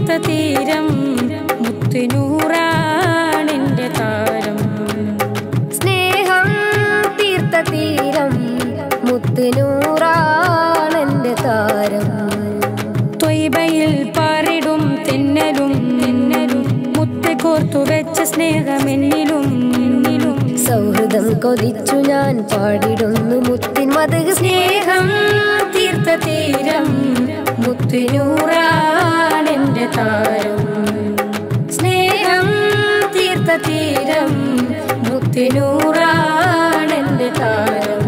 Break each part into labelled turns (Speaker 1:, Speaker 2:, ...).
Speaker 1: തീർത്ത തീരം മുത്തുനൂറാണെന്റെ താരം
Speaker 2: സ്നേഹം തീർത്ത തീരം മുത്തുനൂറാണെന്റെ താരം
Speaker 1: ത്വയ്ബയിൽ പാറിടും തെന്നലും തെന്നലും മുത്ത് കോർത്തു വെച്ച സ്നേഹമെന്നിലും എന്നിലും
Speaker 2: സൗഹൃദം കൊതിച്ചു ഞാൻ പാടിടുന്നു മുത്തിൻ മതക്
Speaker 1: സ്നേഹം തീർത്ത തീരം മുത്തുനൂറാണെന്റെ താരം സ്നേഹം തീർത്ത തീരം മുത്തുനൂറാണെന്റെ താരം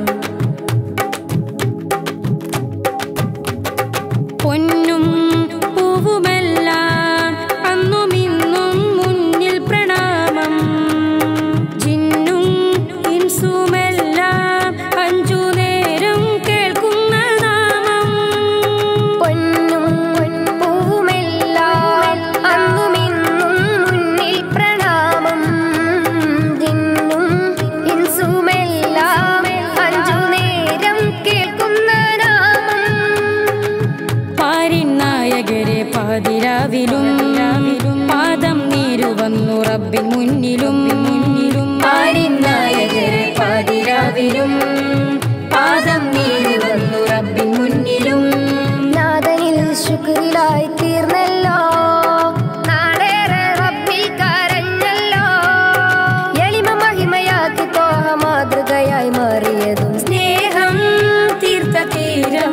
Speaker 1: പൊന്നും പൂവുമെല്ലാം അന്നും ഇന്നും മുന്നിൽ പ്രണാമം ജിന്നും ഇൻസുമെല്ലാം അഞ്ചു നേരം കേൾക്കുന്ന നാമം
Speaker 2: പൊന്നും പൂവുമെല്ലാം അന്നുമിന്നും മുന്നിൽ പ്രണാമം ജിന്നും ഇൻസുമെല്ലാം അഞ്ചു നേരം കേൾക്കുന്ന നാമം
Speaker 1: പാരിൻ നായകരെ പാതിരാവിലും പാദം നീരുവന്നു റബ്ബിൻ മുന്നിലും മുന്നിലും പാരിൻ നായകരെ പാതിരാവിലും പാദം നീരുവന്നു റബ്ബിൻ മുന്നിലും
Speaker 2: നാദനിൽ ശുക്രിലായി തീർന്നല്ലോ നാടേറെ റബ്ബിൽ കരഞ്ഞല്ലോ എളിമ മഹിമയാക്കി തോഹ മാതൃകയായി മാറിയതും
Speaker 1: സ്നേഹം തീർത്ത തീരം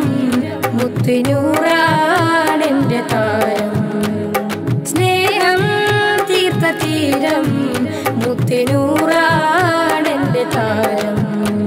Speaker 1: മുത്തുനൂറാണെന്റെ താരം സ്നേഹം തീർത്ത തീരം മുത്തുനൂറാണെന്റെ താരം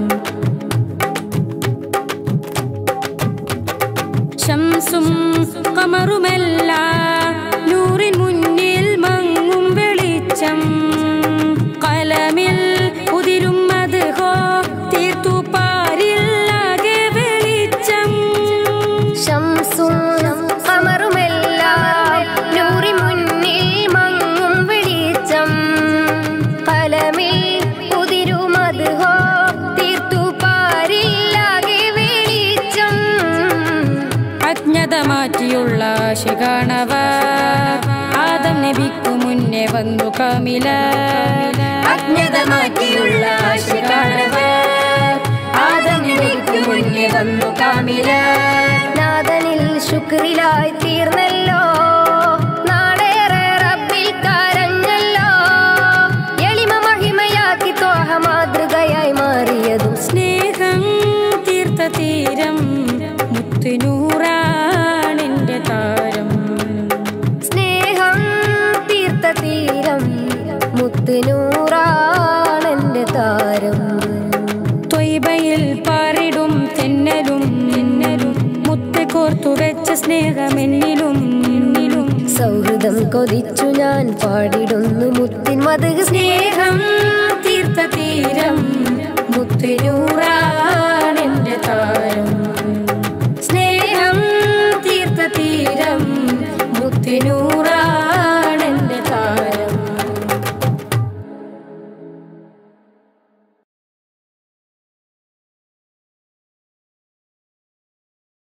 Speaker 1: ശംസും കമറുമല്ല നൂറിൻ മുന്നിൽ മങ്ങും വെളിച്ചം കലമിൽ ഉതിരും അത് ഹോ തീർത്തു പാരില്ലാകെ വെളിച്ചം
Speaker 2: ശംസും കമറുമെല്ലാം നൂറി മുന്നിൽ മങ്ങും വെളിച്ചം കലമിൽ ഉതിരുമത് ഹോ തീർത്തു പാരില്ലാകെ വെളിച്ചം
Speaker 1: അജ്ഞത മാറ്റിയുള്ള ശികാണവ ആദം നബിക്കു മുന്നേ വന്നു കാമില അജ്ഞത മാറ്റിയുള്ള ശികാണവ ആദം നബിക്കു മുന്നേ വന്നു കാമില
Speaker 2: നാദനിൽ ശുക്രിലായി തീർന്നല്ലോ നാടേറെ റബ്ബിൽ കരഞ്ഞല്ലോ എളിമ മഹിമയാക്കി തോഹ മാതൃകയായി മാറിയതും
Speaker 1: സ്നേഹം തീർത്ത തീരം മുത്തുനൂറാണെന്റെ താരം
Speaker 2: സ്നേഹം തീർത്ത തീരം മുത്തുനൂറാണെന്റെ താരം
Speaker 1: ത്വയ്ബയിൽ പാറിടും തെന്നലും തെന്നലും മുത്ത് കോർത്തു വെച്ച സ്നേഹമെന്നിലും എന്നിലും
Speaker 2: സൗഹൃദം കൊതിച്ചു ഞാൻ പാടിടുന്നു മുത്തിൻ മതക്
Speaker 1: സ്നേഹം തീർത്ത തീരം മുത്തുനൂറാ